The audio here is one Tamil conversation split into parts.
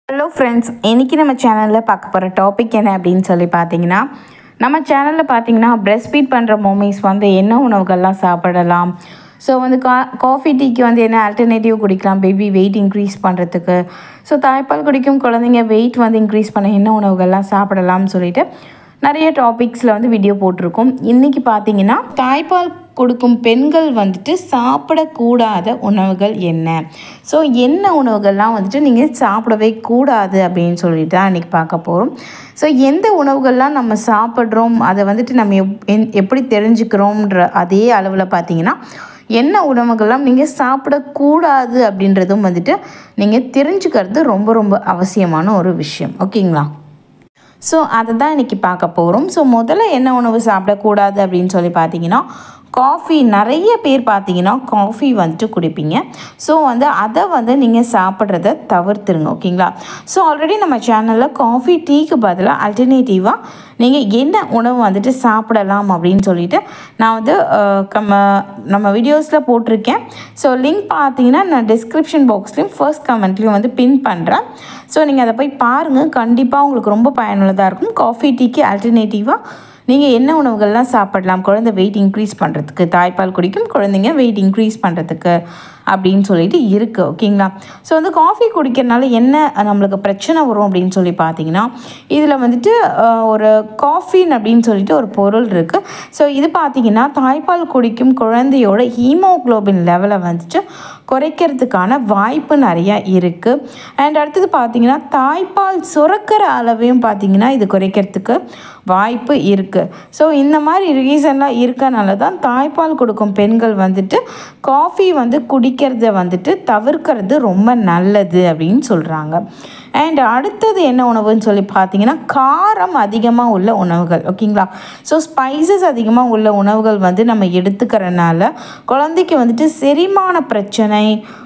ஹலோ ஃப்ரெண்ட்ஸ் இன்றைக்கி நம்ம சேனலில் பார்க்க போகிற டாபிக் என்ன அப்படின்னு சொல்லி பார்த்தீங்கன்னா நம்ம சேனலில் பார்த்தீங்கன்னா பிரஸ்ட் ஃபீட் பண்ணுற மோமிஸ் வந்து என்ன உணவுகள்லாம் சாப்பிடலாம் ஸோ வந்து கா காஃபி டீக்கு வந்து என்ன ஆல்டர்னேட்டிவ் குடிக்கலாம் பேபி வெயிட் இன்க்ரீஸ் பண்ணுறதுக்கு ஸோ தாய்ப்பால் குடிக்கும் குழந்தைங்க வெயிட் வந்து இன்க்ரீஸ் பண்ண என்ன உணவுகள்லாம் சாப்பிடலாம்னு சொல்லிட்டு நிறைய டாபிக்ஸில் வந்து வீடியோ போட்டிருக்கோம் இன்றைக்கி பார்த்தீங்கன்னா தாய்ப்பால் கொடுக்கும் பெண்கள் வந்துட்டு சாப்பிடக்கூடாத உணவுகள் என்ன ஸோ என்ன உணவுகள்லாம் வந்துட்டு நீங்கள் சாப்பிடவே கூடாது அப்படின்னு சொல்லிட்டு தான் இன்றைக்கி பார்க்க போகிறோம் ஸோ எந்த உணவுகள்லாம் நம்ம சாப்பிட்றோம் அதை வந்துட்டு நம்ம எப் என்- எப்படி தெரிஞ்சுக்கிறோம்ன்ற அதே அளவில் பார்த்தீங்கன்னா என்ன உணவுகள்லாம் நீங்கள் சாப்பிடக்கூடாது அப்படின்றதும் வந்துட்டு நீங்கள் தெரிஞ்சுக்கிறது ரொம்ப ரொம்ப அவசியமான ஒரு விஷயம் ஓகேங்களா ஸோ அதை தான் இன்றைக்கி பார்க்க போகிறோம் ஸோ முதல்ல என்ன உணவு சாப்பிடக்கூடாது அப்படின்னு சொல்லி பார்த்தீங்கன்னா காஃபி நிறைய பேர் பார்த்தீங்கன்னா காஃபி வந்துட்டு குடிப்பீங்க ஸோ வந்து அதை வந்து நீங்கள் சாப்பிட்றத தவிர்த்துருங்க ஓகேங்களா ஸோ ஆல்ரெடி நம்ம சேனலில் காஃபி டீக்கு பதிலாக அல்டர்னேட்டிவாக நீங்கள் என்ன உணவு வந்துட்டு சாப்பிடலாம் அப்படின்னு சொல்லிட்டு நான் வந்து அஹ், கம்ம நம்ம வீடியோஸில் போட்டிருக்கேன் ஸோ லிங்க் பார்த்தீங்கன்னா நான் டிஸ்கிரிப்ஷன் பாக்ஸ்லேயும் ஃபர்ஸ்ட் கமெண்ட்லேயும் வந்து பின் பண்ணுறேன் ஸோ நீங்கள் அதை போய் பாருங்கள் கண்டிப்பாக உங்களுக்கு ரொம்ப பயனுள்ளதாக இருக்கும் காஃபி டீக்கு ஆல்டர்னேட்டிவாக நீங்கள் என்ன உணவுகள்லாம் சாப்பிடலாம் குழந்தை வெயிட் இன்க்ரீஸ் பண்ணுறதுக்கு தாய்ப்பால் குடிக்கும் குழந்தைங்க வெயிட் இன்க்ரீஸ் பண்ணுறதுக்கு அப்படின்னு சொல்லிட்டு இருக்குது ஓகேங்களா ஸோ வந்து காஃபி குடிக்கிறனால என்ன நம்மளுக்கு பிரச்சனை வரும் அப்படின்னு சொல்லி பார்த்தீங்கன்னா இதில் வந்துட்டு அஹ், ஒரு காஃபின் அப்படின்னு சொல்லிட்டு ஒரு பொருள் இருக்குது ஸோ இது பார்த்தீங்கன்னா தாய்ப்பால் குடிக்கும் குழந்தையோட ஹீமோகுளோபின் லெவலை வந்துட்டு குறைக்கிறதுக்கான வாய்ப்பு நிறையா இருக்குது அண்ட் அடுத்தது பார்த்தீங்கன்னா தாய்ப்பால் சுரக்கிற அளவையும் பார்த்தீங்கன்னா இது குறைக்கிறதுக்கு வாய்ப்பு இருக்குது ஸோ இந்த மாதிரி ரீசன்லாம் இருக்கனால தான் தாய்ப்பால் கொடுக்கும் பெண்கள் வந்துட்டு காஃபி வந்து குடிக்கிறத வந்துட்டு தவிர்க்கிறது ரொம்ப நல்லது அப்படின்னு சொல்கிறாங்க அண்ட் அடுத்தது என்ன உணவுன்னு சொல்லி பார்த்தீங்கன்னா காரம் அதிகமாக உள்ள உணவுகள் ஓகேங்களா ஸோ ஸ்பைசஸ் அதிகமாக உள்ள உணவுகள் வந்து நம்ம எடுத்துக்கிறனால குழந்தைக்கு வந்துட்டு செரிமான பிரச்சனை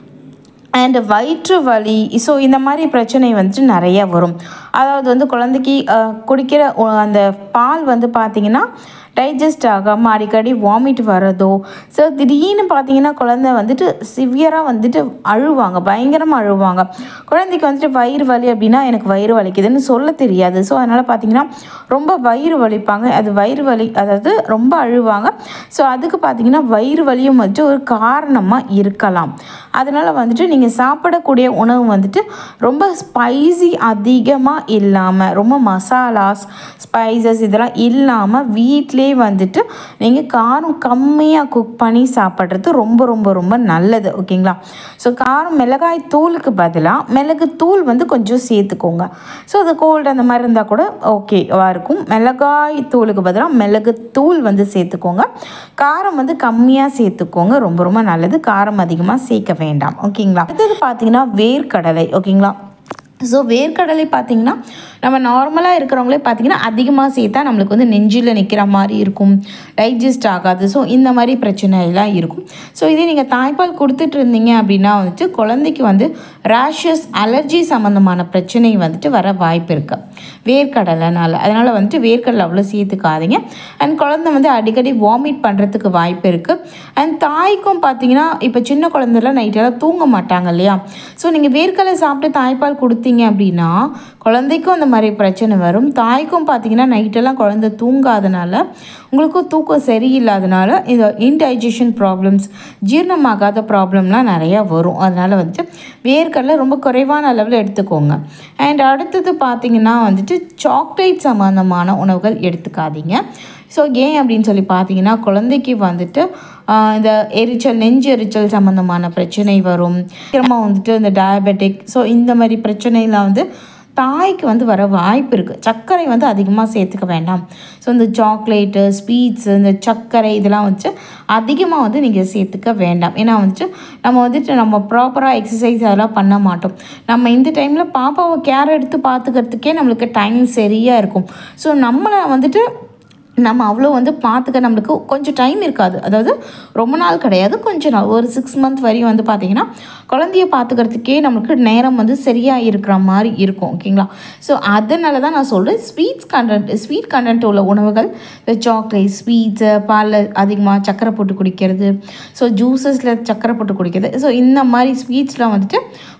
அண்ட் வயிற்று வலி ஸோ இந்த மாதிரி பிரச்சனை வந்துட்டு நிறைய வரும் அதாவது வந்து குழந்தைக்கு அஹ், குடிக்கிற உ- அந்த பால் வந்து பார்த்திங்கன்னா டைஜஸ்ட் ஆகாமல் அடிக்கடி வாமிட் வர்றதோ ஸோ திடீர்னு பார்த்தீங்கன்னா குழந்தை வந்துட்டு சிவியராக வந்துட்டு அழுவாங்க பயங்கரமாக அழுவாங்க குழந்தைக்கு வந்துட்டு வயிறு வலி அப்படின்னா எனக்கு வயிறு வலிக்குதுன்னு சொல்ல தெரியாது ஸோ அதனால் பார்த்தீங்கன்னா ரொம்ப வயிறு வலிப்பாங்க அது வயிறு வலி அதாவது ரொம்ப அழுவாங்க ஸோ அதுக்கு பார்த்தீங்கன்னா வயிறு வலியும் வந்துட்டு ஒரு காரணமாக இருக்கலாம் அதனால் வந்துட்டு நீங்கள் சாப்பிடக்கூடிய உணவு வந்துட்டு ரொம்ப ஸ்பைசி அதிகமாக இல்லாமல் ரொம்ப மசாலாஸ் ஸ்பைசஸ் இதெல்லாம் இல்லாமல் வீட்டிலே வந்துட்டு நீங்கள் காரம் கம்மியாக குக் பண்ணி சாப்பிட்றது ரொம்ப ரொம்ப ரொம்ப நல்லது ஓகேங்களா ஸோ காரம் மிளகாய் தூளுக்கு பதிலாக மிளகு தூள் வந்து கொஞ்சம் சேர்த்துக்கோங்க ஸோ அது கோல்டு அந்த மாதிரி இருந்தால் கூட ஓகேவாக இருக்கும் மிளகாய் தூளுக்கு பதிலாக மிளகு தூள் வந்து சேர்த்துக்கோங்க காரம் வந்து கம்மியாக சேர்த்துக்கோங்க ரொம்ப ரொம்ப நல்லது காரம் அதிகமாக சேர்க்க வேண்டாம் ஓகேங்களா அடுத்தது பார்த்தீங்கன்னா வேர்க்கடலை ஓகேங்களா ஸோ வேர்க்கடலை பார்த்தீங்கன்னா நம்ம நார்மலாக இருக்கிறவங்களே பார்த்தீங்கன்னா அதிகமாக சேர்த்தா நம்மளுக்கு வந்து நெஞ்சில் நிற்கிற மாதிரி இருக்கும் டைஜஸ்ட் ஆகாது ஸோ இந்த மாதிரி பிரச்சனை எல்லாம் இருக்கும் ஸோ இதே நீங்கள் தாய்ப்பால் கொடுத்துட்டு இருந்தீங்க அப்படின்னா வந்துட்டு குழந்தைக்கு வந்து ரேஷஸ் அலர்ஜி சம்மந்தமான பிரச்சனை வந்துட்டு வர வாய்ப்பு இருக்குது வேர்க்கடலைனால அதனால் வந்துட்டு வேர்க்கடலை அவ்வளோ சேர்த்துக்காதீங்க அண்ட் குழந்தை வந்து அடிக்கடி வாமிட் பண்ணுறதுக்கு வாய்ப்பு இருக்குது அண்ட் தாய்க்கும் பார்த்தீங்கன்னா இப்போ சின்ன குழந்தைலாம் நைட்டெல்லாம் தூங்க மாட்டாங்க இல்லையா ஸோ நீங்கள் வேர்க்கடலை சாப்பிட்டு தாய்ப்பால் கொடுத்தீங்க அப்படின்னா குழந்தைக்கும் அந்த மாதிரி பிரச்சனை வரும் தாய்க்கும் பார்த்தீங்கன்னா நைட்டெல்லாம் குழந்தை தூங்காதனால உங்களுக்கும் தூக்கம் சரியில்லாதனால இந்த இன்டைஜஷன் ப்ராப்ளம்ஸ் ஜீரணமாகாத ப்ராப்ளம்லாம் நிறையா வரும் அதனால் வந்துட்டு வேர்க்கடலை ரொம்ப குறைவான அளவில் எடுத்துக்கோங்க அண்ட் அடுத்தது பார்த்தீங்கன்னா வந்துட்டு சாக்லேட் சம்மந்தமான உணவுகள் எடுத்துக்காதீங்க ஸோ ஏன் அப்படின்னு சொல்லி பார்த்தீங்கன்னா குழந்தைக்கு வந்துட்டு ஆஹ், இந்த எரிச்சல் நெஞ்சு எரிச்சல் சம்மந்தமான பிரச்சனை வரும் சீக்கிரமாக வந்துட்டு இந்த டயபெட்டிக் ஸோ இந்த மாதிரி பிரச்சனைலாம் வந்து தாய்க்கு வந்து வர வாய்ப்பு இருக்குது சர்க்கரை வந்து அதிகமாக சேர்த்துக்க வேண்டாம் ஸோ இந்த சாக்லேட்டு ஸ்வீட்ஸு இந்த சர்க்கரை இதெல்லாம் வச்சு அதிகமாக வந்து நீங்கள் சேர்த்துக்க வேண்டாம் ஏன்னா வந்துட்டு நம்ம வந்துட்டு நம்ம ப்ராப்பராக எக்ஸசைஸ் அதெல்லாம் பண்ண மாட்டோம் நம்ம இந்த டைமில் பாப்பாவை கேர் எடுத்து பார்த்துக்கிறதுக்கே நம்மளுக்கு டைம் சரியாக இருக்கும் ஸோ நம்மளை வந்துட்டு நம்ம அவ்வளோ வந்து பார்த்துக்க நம்மளுக்கு கொஞ்சம் டைம் இருக்காது அதாவது ரொம்ப நாள் கிடையாது கொஞ்சம் நாள் ஒரு சிக்ஸ் மந்த் வரையும் வந்து பார்த்திங்கன்னா குழந்தைய பார்த்துக்கிறதுக்கே நமக்கு நேரம் வந்து சரியாக இருக்கிற மாதிரி இருக்கும் ஓகேங்களா ஸோ அதனால தான் நான் சொல்கிறேன் ஸ்வீட்ஸ் கண்டென்ட் ஸ்வீட் கண்டென்ட் உள்ள உணவுகள் இந்த சாக்லேட் ஸ்வீட்ஸு பாலில் அதிகமாக சக்கரை போட்டு குடிக்கிறது ஸோ ஜூஸஸில் சக்கரை போட்டு குடிக்கிறது ஸோ இந்த மாதிரி ஸ்வீட்ஸ்லாம் வந்துட்டு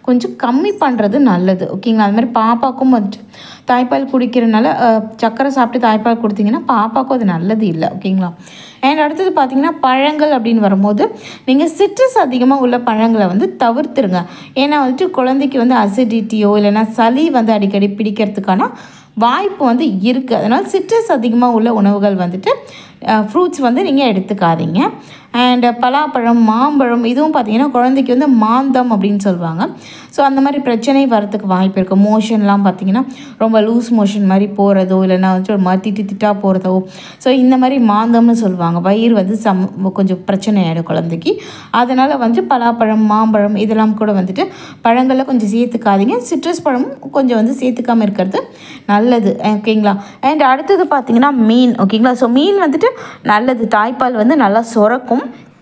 கொஞ்சம் கம்மி பண்ணுறது நல்லது ஓகேங்களா அது மாதிரி பாப்பாக்கும் வந்துட்டு தாய்ப்பால் குடிக்கிறனால அஹ், சர்க்கரை சாப்பிட்டு தாய்ப்பால் கொடுத்தீங்கன்னா பாப்பாக்கும் அது நல்லது இல்லை ஓகேங்களா அண்ட் அடுத்தது பார்த்தீங்கன்னா பழங்கள் அப்படின்னு வரும்போது நீங்கள் சிட்ரஸ் அதிகமாக உள்ள பழங்களை வந்து தவிர்த்துருங்க ஏன்னா வந்துட்டு குழந்தைக்கு வந்து அசிடிட்டியோ இல்லைன்னா சளி வந்து அடிக்கடி பிடிக்கிறதுக்கான வாய்ப்பு வந்து இருக்குது அதனால் சிட்ரஸ் அதிகமாக உள்ள உணவுகள் வந்துட்டு ஃப்ரூட்ஸ் வந்து நீங்கள் எடுத்துக்காதீங்க அண்ட் பலாப்பழம் மாம்பழம் இதுவும் பார்த்தீங்கன்னா குழந்தைக்கு வந்து மாந்தம் அப்படின்னு சொல்லுவாங்க ஸோ அந்த மாதிரி பிரச்சனை வரதுக்கு வாய்ப்பு இருக்குது மோஷன்லாம் பார்த்தீங்கன்னா ரொம்ப லூஸ் மோஷன் மாதிரி போகிறதோ இல்லைன்னா வந்துட்டு ஒரு மாதிரி திட்டு திட்டாக போகிறதோ ஸோ இந்த மாதிரி மாந்தம்னு சொல்லுவாங்க வயிறு வந்து சம் கொஞ்சம் பிரச்சனை ஆகிடும் குழந்தைக்கு அதனால் வந்து பலாப்பழம் மாம்பழம் இதெல்லாம் கூட வந்துட்டு பழங்களில் கொஞ்சம் சேர்த்துக்காதீங்க சிட்ரஸ் பழமும் கொஞ்சம் வந்து சேர்த்துக்காம இருக்கிறது நல்லது ஓகேங்களா அண்ட் அடுத்தது பார்த்தீங்கன்னா மீன் ஓகேங்களா ஸோ மீன் வந்துட்டு நல்லது தாய்ப்பால் வந்து நல்லா சுரக்கும்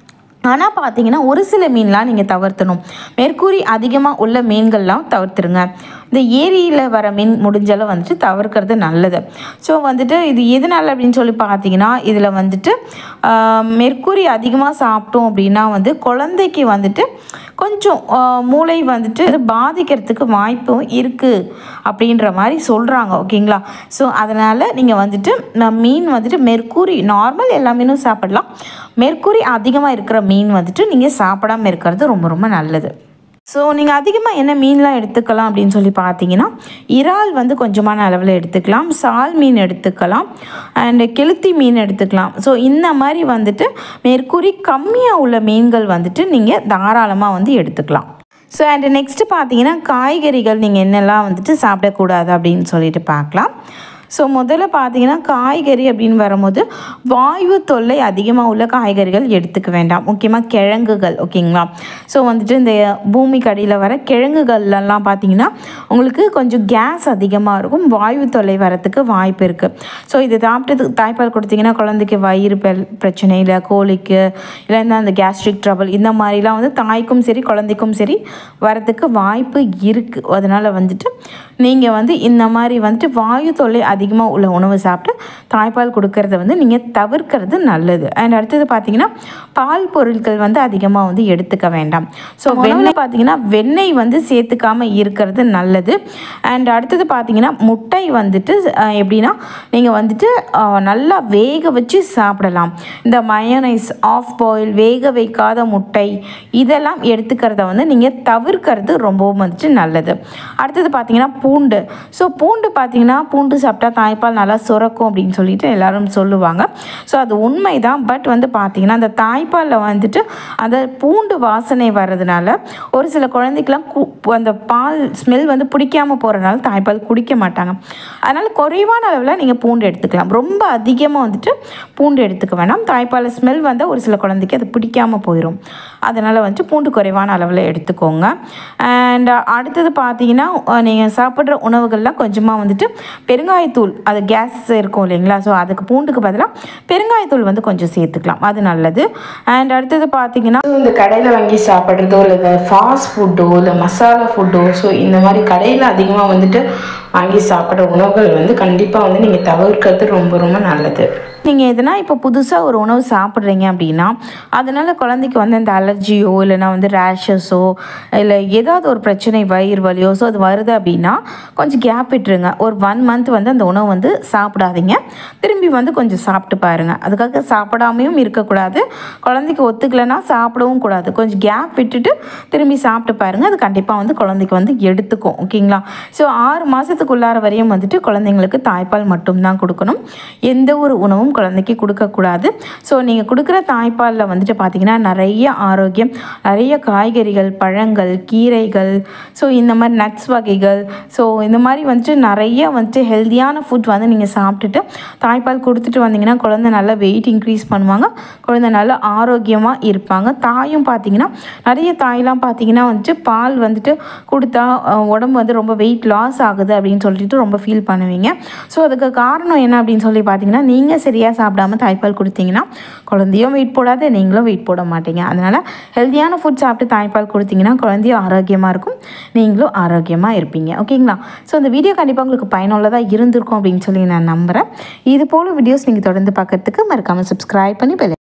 ஆனால் பார்த்தீங்கன்னா ஒரு சில மீன்லாம் நீங்கள் தவிர்த்தணும் மெர்க்குரி அதிகமாக உள்ள மீன்கள்லாம் தவிர்த்துருங்க இந்த ஏரியில் வர மீன் முடிஞ்சளவு வந்துட்டு தவிர்க்கிறது நல்லது ஸோ வந்துட்டு இது எதனால் அப்படின்னு சொல்லி பார்த்தீங்கன்னா இதில் வந்துட்டு ஆஹ், மெர்க்குரி அதிகமாக சாப்பிட்டோம் அப்படின்னா வந்து குழந்தைக்கு வந்துட்டு கொஞ்சம் ஆஹ், மூளை வந்துட்டு அது பாதிக்கிறதுக்கு வாய்ப்பும் இருக்குது அப்படின்ற மாதிரி சொல்கிறாங்க ஓகேங்களா ஸோ அதனால் நீங்கள் வந்துட்டு நான் மீன் வந்துட்டு மெர்க்குரி நார்மல் எல்லா மீனும் சாப்பிடலாம் மெர்க்குரி அதிகமாக இருக்கிற மீன் வந்துட்டு நீங்கள் சாப்பிடாம இருக்கிறது ரொம்ப ரொம்ப நல்லது ஸோ நீங்கள் அதிகமாக என்ன மீன்லாம் எடுத்துக்கலாம் அப்படின்னு சொல்லி பார்த்தீங்கன்னா இறால் வந்து கொஞ்சமான அளவில் எடுத்துக்கலாம் சால் மீன் எடுத்துக்கலாம் அண்டு கெளுத்தி மீன் எடுத்துக்கலாம் ஸோ இந்த மாதிரி வந்துட்டு மேற்கூறி கம்மியாக உள்ள மீன்கள் வந்துட்டு நீங்கள் தாராளமாக வந்து எடுத்துக்கலாம் ஸோ அண்டு நெக்ஸ்ட்டு பார்த்தீங்கன்னா காய்கறிகள் நீங்கள் என்னெல்லாம் வந்துட்டு சாப்பிடக்கூடாது அப்படின்னு சொல்லிட்டு பார்க்கலாம் ஸோ முதல்ல பார்த்தீங்கன்னா காய்கறி அப்படின்னு வரும்போது வாயு தொல்லை அதிகமாக உள்ள காய்கறிகள் எடுத்துக்க வேண்டாம் முக்கியமாக கிழங்குகள் ஓகேங்களா ஸோ வந்துட்டு இந்த பூமிக்கு அடியில் வர கிழங்குகள்லாம் பார்த்தீங்கன்னா உங்களுக்கு கொஞ்சம் கேஸ் அதிகமாக இருக்கும் வாயு தொல்லை வரத்துக்கு வாய்ப்பு இருக்குது ஸோ இது சாப்பிட்டு தாய்ப்பால் கொடுத்தீங்கன்னா குழந்தைக்கு வயிறு பெல் பிரச்சனை இல்லை கோழிக்கு இல்லைன்னா அந்த கேஸ்ட்ரிக் ட்ரபிள் இந்த மாதிரிலாம் வந்து தாய்க்கும் சரி குழந்தைக்கும் சரி வரத்துக்கு வாய்ப்பு இருக்குது அதனால் வந்துட்டு நீங்கள் வந்து இந்த மாதிரி வந்துட்டு வாயு தொல்லை அதிகமாக உள்ள உணவு சாப்பிட்டு தாய்ப்பால் கொடுக்கறத வந்து நீங்கள் தவிர்க்கிறது நல்லது அண்ட் அடுத்தது பார்த்தீங்கன்னா பால் பொருட்கள் வந்து அதிகமாக வந்து எடுத்துக்க வேண்டாம் ஸோ வெண்ணெய் பார்த்தீங்கன்னா வெண்ணெய் வந்து சேர்த்துக்காம இருக்கிறது நல்லது அண்ட் அடுத்தது பார்த்தீங்கன்னா முட்டை வந்துட்டு அஹ், எப்படின்னா நீங்கள் வந்துட்டு அஹ், நல்லா வேக வச்சு சாப்பிடலாம் இந்த மயோனைஸ் ஆஃப் பாயில் வேக வைக்காத முட்டை இதெல்லாம் எடுத்துக்கிறத வந்து நீங்கள் தவிர்க்கிறது ரொம்பவும் வந்துட்டு நல்லது அடுத்தது பார்த்தீங்கன்னா பூண்டு ஸோ பூண்டு பார்த்தீங்கன்னா பூண்டு சாப்பிட்டா தாய்ப்பால் நல்லா சுரக்கும் அப்படின்னு சொல்லிட்டு எல்லாரும் சொல்லுவாங்க ஸோ அது உண்மைதான் பட் வந்து பார்த்தீங்கன்னா அந்த தாய்ப்பாலில் வந்துட்டு அந்த பூண்டு வாசனை வர்றதுனால ஒரு சில குழந்தைக்கெலாம் கு அந்த பால் ஸ்மெல் வந்து பிடிக்காம போகிறனால தாய்ப்பால் குடிக்க மாட்டாங்க அதனால் குறைவான அளவில் நீங்கள் பூண்டு எடுத்துக்கலாம் ரொம்ப அதிகமாக வந்துட்டு பூண்டு எடுத்துக்க வேணாம் தாய்ப்பால் ஸ்மெல் வந்தால் ஒரு சில குழந்தைக்கு அது பிடிக்காம போயிடும் அதனால் வந்துட்டு பூண்டு குறைவான அளவில் எடுத்துக்கோங்க அண்ட் அடுத்தது பார்த்தீங்கன்னா நீங்கள் சாப்பிட்ற உணவுகள்லாம் கொஞ்சமாக வந்துட்டு பெருங்காயத்தூள் அது கேஸ் இருக்கும் இல்லைங்களா ஸோ அதுக்கு பூண்டுக்கு பதிலாக பெருங்காயத்தூள் வந்து கொஞ்சம் சேர்த்துக்கலாம் அது நல்லது அண்ட் அடுத்தது பார்த்தீங்கன்னா ஸோ இந்த கடையில் வாங்கி சாப்பிட்றதோ இல்லை இந்த ஃபாஸ்ட் ஃபுட்டோ இல்லை மசாலா ஃபுட்டோ ஸோ இந்த மாதிரி கடையில் அதிகமாக வந்துட்டு வாங்கி சாப்பிட்ற உணவுகள் வந்து கண்டிப்பாக வந்து நீங்கள் தவிர்க்கிறது ரொம்ப ரொம்ப நல்லது நீங்கள் எதனா இப்போ புதுசாக ஒரு உணவு சாப்பிட்றீங்க அப்படின்னா அதனால் குழந்தைக்கு வந்து அந்த அலர்ஜியோ இல்லைனா வந்து ரேஷஸோ இல்லை ஏதாவது ஒரு பிரச்சனை வயிறு வலியோ ஸோ அது வருது அப்படின்னா கொஞ்சம் கேப் விட்டுருங்க ஒரு ஒன் மந்த் வந்து அந்த உணவு வந்து சாப்பிடாதீங்க திரும்பி வந்து கொஞ்சம் சாப்பிட்டு பாருங்கள் அதுக்காக சாப்பிடாமையும் இருக்கக்கூடாது குழந்தைக்கு ஒத்துக்கலைன்னா சாப்பிடவும் கூடாது கொஞ்சம் கேப் விட்டுட்டு திரும்பி சாப்பிட்டு பாருங்கள் அது கண்டிப்பாக வந்து குழந்தைக்கு வந்து எடுத்துக்கும் ஓகேங்களா ஸோ ஆறு மாதத்துக்குள்ளார வரையும் வந்துட்டு குழந்தைங்களுக்கு தாய்ப்பால் மட்டும்தான் கொடுக்கணும் எந்த ஒரு உணவும் குழந்தைக்கு கொடுக்கக்கூடாது ஸோ நீங்கள் கொடுக்குற தாய்ப்பாலில் வந்துட்டு பார்த்தீங்கன்னா நிறைய ஆரோக்கியம் நிறைய காய்கறிகள் பழங்கள் கீரைகள் ஸோ இந்த மாதிரி நட்ஸ் வகைகள் ஸோ இந்த மாதிரி வந்துட்டு நிறைய வந்துட்டு ஹெல்த்தியான ஃபுட் வந்து நீங்கள் சாப்பிட்டுட்டு தாய்ப்பால் கொடுத்துட்டு வந்தீங்கன்னா குழந்தை நல்லா வெயிட் இன்க்ரீஸ் பண்ணுவாங்க குழந்தை நல்லா ஆரோக்கியமாக இருப்பாங்க தாயும் பார்த்தீங்கன்னா நிறைய தாய்லாம் பார்த்தீங்கன்னா வந்துட்டு பால் வந்துட்டு கொடுத்தா அஹ், உடம்பு வந்து ரொம்ப வெயிட் லாஸ் ஆகுது அப்படின்னு சொல்லிட்டு ரொம்ப ஃபீல் பண்ணுவீங்க ஸோ அதுக்கு காரணம் என்ன அப்படின்னு சொல்லி பார்த்தீங்கன்னா நீங்கள் சரியாக சாப்பிடாம தாய்ப்பால் கொடுத்தீங்கன்னா குழந்தையும் வெயிட் போடாது நீங்களும் வெயிட் போட மாட்டீங்க அதனால் ஹெல்த்தியான ஃபுட் சாப்பிட்டு தாய்ப்பால் கொடுத்தீங்கன்னா குழந்தையும் ஆரோக்கியமாக இருக்கும் நீங்களும் ஆரோக்கியமாக இருப்பீங்க ஓகேங்களா ஸோ இந்த வீடியோ கண்டிப்பாக உங்களுக்கு பயனுள்ளதாக இருந்திருக்கும் அப்படின்னு சொல்லி நான் நம்புகிறேன் இது போல் வீடியோஸ் நீங்கள் தொடர்ந்து பார்க்கறதுக்கு மறக்காமல் சப்ஸ்கிரைப் பண்ணி பெல்